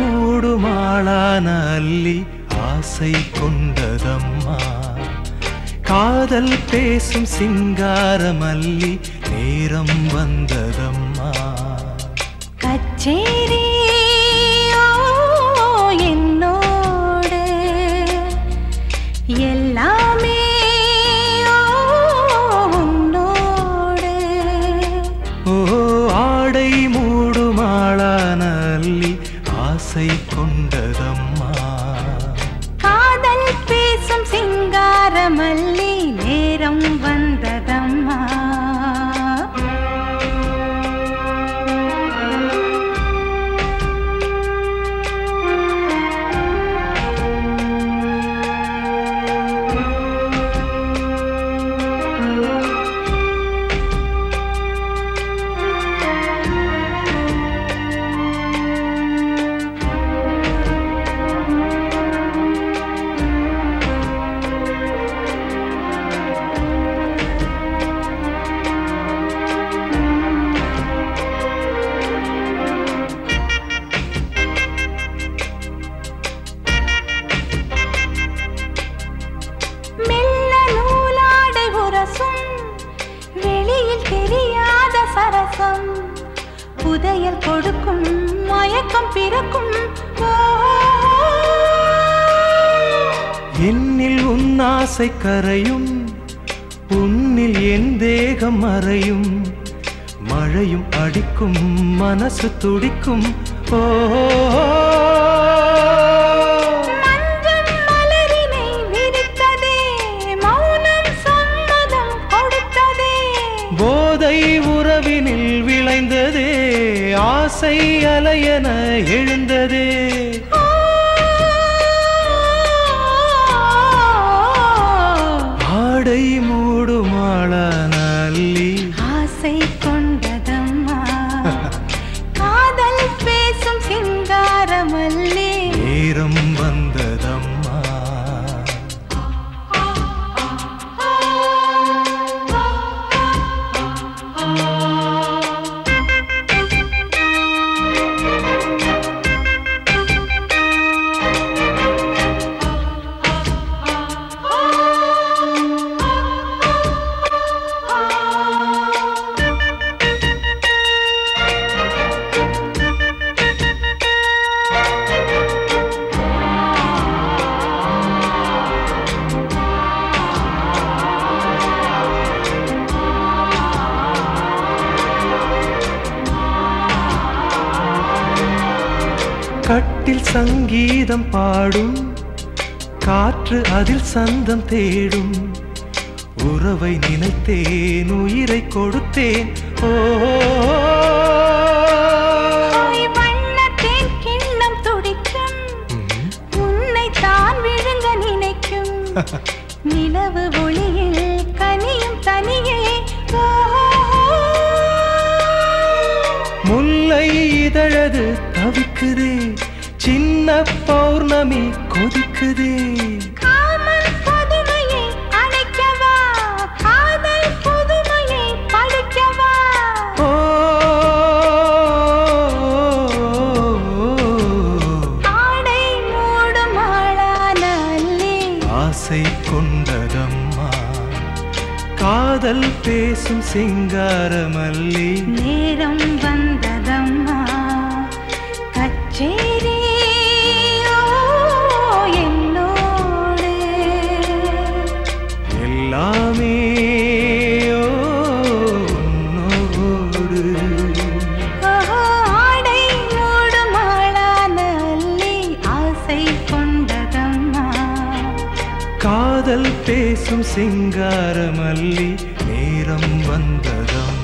மூடுமாளான அல்லி ஆசை கொண்டதம்மா காதல் பேசும் சிங்காரமல்லி நேரம் வந்ததம்மா கச்சேரி ஓ, என்னோடு எல்லாமே ஓ, உன்னோடு ஓ ஆடை மூடுமாளான அல்லி ஆசை கொண்டதம்மா காதல் பேசும் சிங்காரமல்லி நேரம் வந்ததம்மா மெல்ல நூலாடை உரசும் வெளியில் தெரியாத சரசம் புதையல் கொடுக்கும் மயக்கம் பிறக்கும் ஓ, என்னில் உன் ஆசை கரையும் உன்னில் என் தேகம் மறையும் மழையும் அடிக்கும் மனசு துடிக்கும் ஓ மஞ்சள் மலரினை விரித்ததே மௌனம் சம்மதம் கொடுத்ததே போதை உறவினில் விளைந்ததே ஆசை அலையென எழுந்ததே ஓ, ஆடை மூடுமாளான அல்லி ஆசை கொண்டதம்மா காதல் பேசும் சிங்காரமல்லி நேரம் வந்ததம்மா கட்டில் சங்கீதம் பாடும் காற்று அதில் சந்தம் தேடும் உறவை நினைத்தேன் உயிரை கொடுத்தேன் ஓ ஓய் வண்ணத்தேன் கிண்ணம் துடிக்கும் உன்னை தான் விழுங்க நினைக்கும் நிலவு ஒளியில் கனியும் தனியே ஓ, முல்லை இதழது தவிக்குதே சின்ன பௌர்ணமி கொதிக்குதே காமன் புதுமையை அணைக்கவா காதல் புதுமையை படிக்கவா ஓ ஆடை மூடும் ஆளான அல்லி ஆசை கொண்டதம்மா காதல் பேசும் சிங்காரமல்லி நேரம் வந்ததம்மா கச்சேரி ஓ, என்னோடு எல்லாமே ஓ, உன்னோடு ஓஹோ, ஆடை மூடும் ஆளான அல்லி ஆசை கொண்டதம்மா காதல் பேசும் சிங்காரமல்லி நேரம் வந்ததம்மா